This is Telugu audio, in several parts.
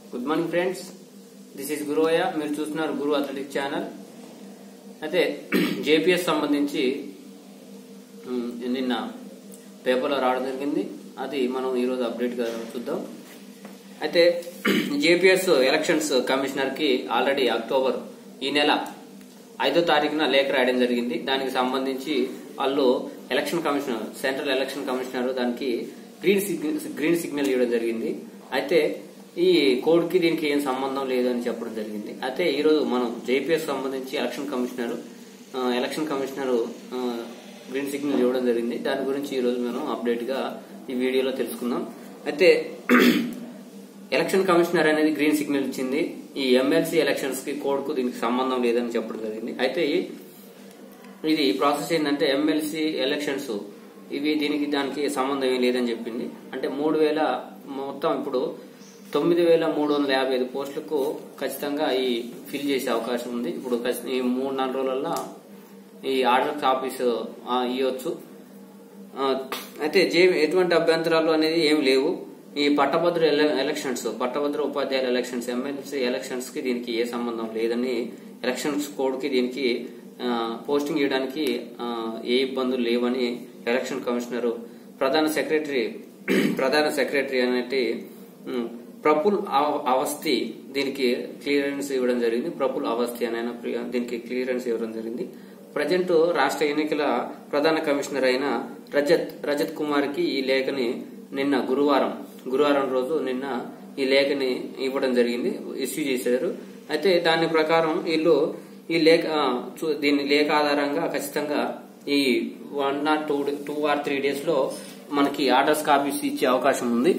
good morning friends this is Guruvayya మీరు చూస్తున్నారు గురు అథ్లెటిక్ ఛానల్ అయితే జేపీఎస్ సంబంధించి ఉమ్, నిన్న పేపర్లో రావడం జరిగింది అది మనం ఈరోజు అప్డేట్గా చూద్దాం అయితే జేపీఎస్ ఎలక్షన్స్ కమిషనర్ కి ఆల్రెడీ అక్టోబర్ ఈ నెల ఐదో తారీఖున లేఖ రాయడం జరిగింది దానికి సంబంధించి వాళ్ళు election commissioner central election commissioner దానికి గ్రీన్ సిగ్నల్ గ్రీన్ సిగ్నల్ ఇవ్వడం జరిగింది అయితే ఈ కోడ్ కి దీనికి ఏం సంబంధం లేదు అని చెప్పడం జరిగింది అయితే ఈ రోజు మనం జేపీఎస్ సంబంధించి ఎలక్షన్ కమిషనర్ ఆ, ఎలక్షన్ కమిషనర్ ఆ, గ్రీన్ సిగ్నల్ ఇవ్వడం జరిగింది దాని గురించి ఈ రోజు మనం అప్డేట్ గా ఈ వీడియోలో తెలుసుకుందాం అయితే ఎలక్షన్ కమిషనర్ అనేది గ్రీన్ సిగ్నల్ ఇచ్చింది ఈ ఎమ్మెల్సీ ఎలక్షన్స్ కి కోడ్ కు దీనికి సంబంధం లేదని చెప్పడం జరిగింది అయితే ఈ- ఇది ప్రాసెస్ ఏంటంటే ఎమ్మెల్సీ ఎలక్షన్స్ ఇవి దీనికి దానికి సంబంధం ఏం లేదని చెప్పింది అంటే మూడు వేల మొత్తం ఇప్పుడు తొమ్మిది వేల మూడు వందల యాభై ఐదు పోస్టులకు ఖచ్చితంగా ఈ ఫిల్ చేసే అవకాశం ఉంది ఇప్పుడు ఖచ్చి- ఈ మూడు నాలుగు రోజులలో ఈ ఆర్డర్ కాపీస్ ఆ, ఇవ్వచ్చు ఆ, అయితే జే ఎటువంటి అభ్యంతరాలు అనేది ఏం లేవు ఈ పట్టభద్ర ఎల- ఎలక్షన్స్ పట్టభద్ర ఉపాధ్యాయుల ఎలక్షన్స్ ఎమ్మెల్సీ ఎలక్షన్స్ కి దీనికి ఏ సంబంధం లేదని ఎలక్షన్స్ కోడ్ కి దీనికి ఆ, పోస్టింగ్ ఇవ్వడానికి ఆ, ఏ ఇబ్బందులు లేవని ఎలక్షన్ కమిషనర్ ప్రధాన సెక్రటరీ ప్రధాన సెక్రటరీ అనేటి ఉమ్, ప్రఫుల్ అవ- అవస్థి దీనికి క్లియరెన్స్ ఇవ్వడం జరిగింది ప్రఫుల్ అవస్థి అనే ఆయన ప్రి- దీనికి క్లియరెన్స్ ఇవ్వడం జరిగింది ప్రజెంట్ రాష్ట్ర ఎన్నికల ప్రధాన కమిషనర్ అయిన రజత్ రజత్ కుమార్ కి ఈ లేఖని నిన్న గురువారం గురువారం రోజు నిన్న ఈ లేఖని ఇవ్వడం జరిగింది ఇష్యూ చేశారు అయితే దాని ప్రకారం వీళ్ళు ఈ లేఖ ఆ, చూ- దీని లేఖ ఆధారంగా ఖచ్చితంగా ఈ one not two two or three days లో మనకి ఆర్డర్స్ కాపీస్ ఇచ్చే అవకాశం ఉంది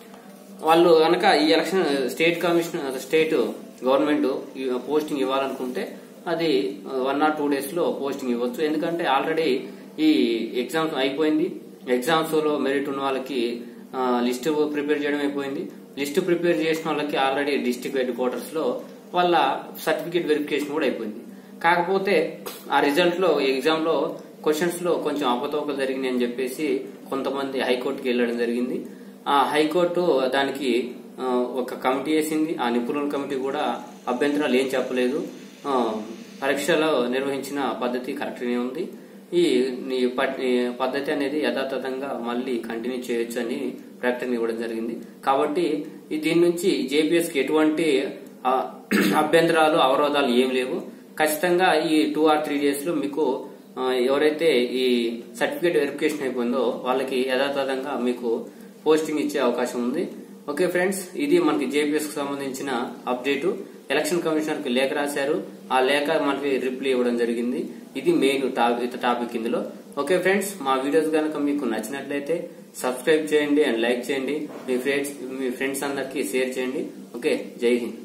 వాళ్ళు కనుక ఈ election state commission state government ఈ పోస్టింగ్ ఇవ్వాలనుకుంటే అది వన్ ఆర్ టూ డేస్ లో పోస్టింగ్ ఇవ్వచ్చు ఎందుకంటే ఆల్రెడీ ఈ ఎగ్జామ్స్ అయిపోయింది ఎగ్జామ్స్ లో మెరిట్ ఉన్న వాళ్ళకి లిస్ట్ ప్రిపేర్ చేయడం అయిపోయింది లిస్ట్ ప్రిపేర్ చేసిన వాళ్ళకి ఆల్రెడీ డిస్ట్రిక్ట్ హెడ్ క్వార్టర్స్ లో వాళ్ళ సర్టిఫికేట్ వెరిఫికేషన్ కూడా అయిపోయింది కాకపోతే ఆ రిజల్ట్ లో ఎగ్జామ్ లో క్వశ్చన్స్ లో కొంచెం అవకతవకలు జరిగినాయి అని చెప్పేసి కొంతమంది హైకోర్టుకి వెళ్ళడం జరిగింది ఆ హైకోర్టు దానికి ఆ, ఒక కమిటీ వేసింది ఆ నిపుణుల కమిటీ కూడా అభ్యంతరాలు ఏం చెప్పలేదు ఆ, పరీక్షలో నిర్వహించిన పద్ధతి కరెక్ట్గానే ఉంది ఈ ఈ ప- ఈ పద్ధతి అనేది యథాతథంగా మళ్ళీ కంటిన్యూ చేయొచ్చు అని ప్రకటన ఇవ్వడం జరిగింది కాబట్టి ఈ దీని నుంచి జేపీఎస్ కి ఎటువంటి ఆ, అభ్యంతరాలు అవరోధాలు ఏం లేవు ఖచ్చితంగా ఈ టూ ఆర్ త్రీ డేస్ లో మీకు ఆ, ఎవరైతే ఈ సర్టిఫికేట్ వెరిఫికేషన్ అయిపోయిందో వాళ్ళకి యథాతథంగా మీకు పోస్టింగ్ ఇచ్చే అవకాశం ఉంది ఓకే ఫ్రెండ్స్ ఇది మనకి జేపీఎస్ కి సంబంధించిన అప్డేట్ ఎలక్షన్ కమిషనర్ కి లేఖ రాశారు ఆ లేఖ మనకి రిప్లై ఇవ్వడం జరిగింది ఇది మెయిన్ టాపిక్ ఇందులో ఓకే ఫ్రెండ్స్ మా వీడియోస్ కనుక మీకు నచ్చినట్లయితే సబ్స్క్రైబ్ చేయండి అండ్ లైక్ చేయండి మీ ఫ్రెండ్స్ మీ ఫ్రెండ్స్ అందరికి షేర్ చేయండి ఓకే జై హింద్